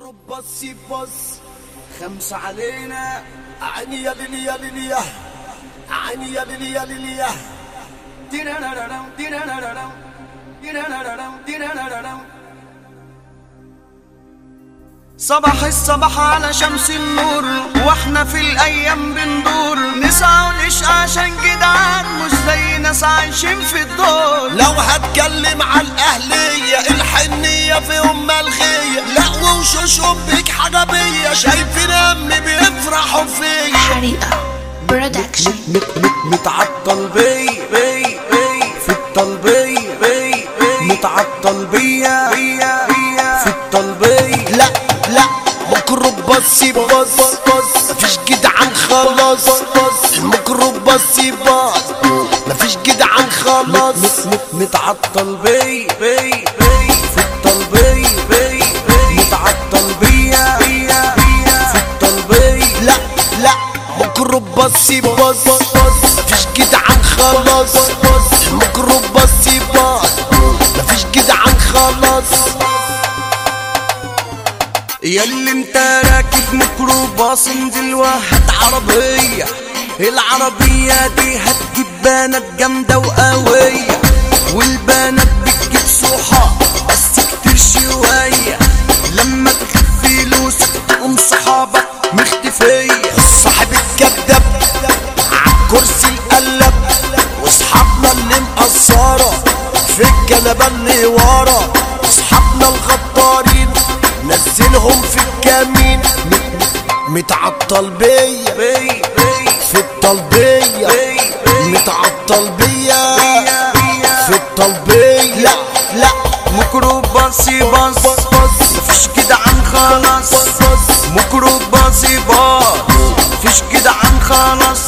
ميكروباص باص خمسة علينا عيني يا ليلي يا ليلي يا عيني يا ليلي يا ليلي يا دينارارارام، دينارارارام، دينارارارام، دينارارارام. صباح الصباح على شمس النور واحنا في الايام بندور نسعى ونشقى عشان جدعان مش زي ناس عايشين في الدور لو هتكلم على الأهلية الحنية فيهم ملغية لا وشوشهم بيك حجبية شايفين أمي بيفرحوا فيا حريقة برودكشن مت مت متعطل بي بي بي في الطلبية بي بي متعطل بيا بيا بيا في الطلبية لا لا ميكروباص باص باص مفيش جدعان خلاص الميكروباص باص مفيش جدعان خلاص متعطل بي بي بي في الطلبية بي بي متعطل بيا بيا بيا في الطلبية لا لا ميكروباص باص باص مفيش جدعان خلاص الميكروباص باص مفيش جدعان خلاص ياللي انت راكب ميكروباص انزل وهات عربية العربية دي هتجيب بنات جامدة وقوية والبنات بتجيب صحاب بس كتير شوية لما تخف فلوسك تقوم صحابك مختفية الصاحب الكذاب عالكرسي القلب واصحابنا اللي مقصرة في الجنبة اللي ورا اصحابنا الغدارين نزلهم في الكمين متعطل بيا بي بي في الطلبية بي بي متعطل بيا بيا بيا في الطلبية لا لا ميكروباص باص مفيش كده عن خلاص ميكروباص باص مفيش كده عن خلاص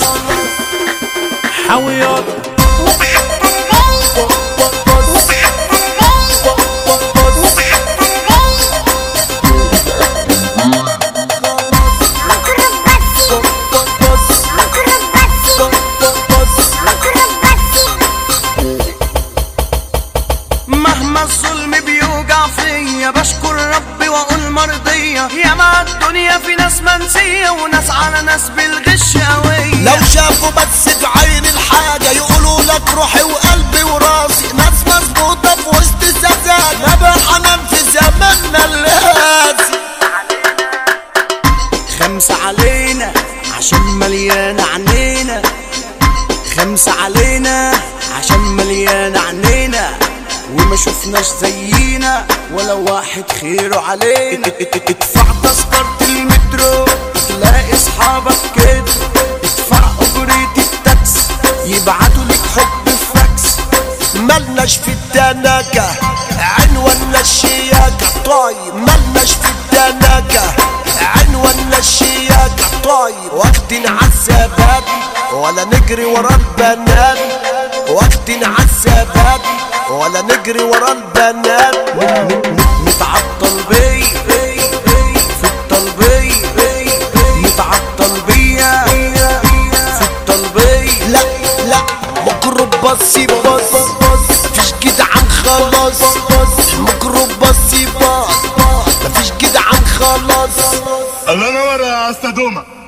حويات مهما الظلم بيوجع فيا بشكر ربي واقول مرضية يا مع الدنيا في ناس منسية وناس على ناس بالغش قوية لو شافوا بس في عين الحاجة يقولوا لك روحي وقلبي وراسي ناس مظبوطة في وسط السذاجة نبع حنان في زماننا القاسي خمسة علينا عشان مليانة عنينا خمسة علينا عشان مليانة عنينا وما شفناش زينا ولا واحد خيره علينا ادفع تذكرة المترو تلاقي اصحابك كده ادفع اجرة التاكس يبعتوا لك حب في فاكس ملناش في التناكة عنواننا الشياكة طيب ملناش في التناكة عنواننا الشياكة طيب وقتنا عالسباب ولا نجري ورا البنات وقتنا عالسباب ولا نجري ورا البنات متعطل بي بي بي في الطلبية بي بي متعطل بيا في الطلبية لا لا ميكروباص باص مفيش جدعان خلاص ميكروباص باص مفيش جدعان خلاص الله ينور يا استاذ دوما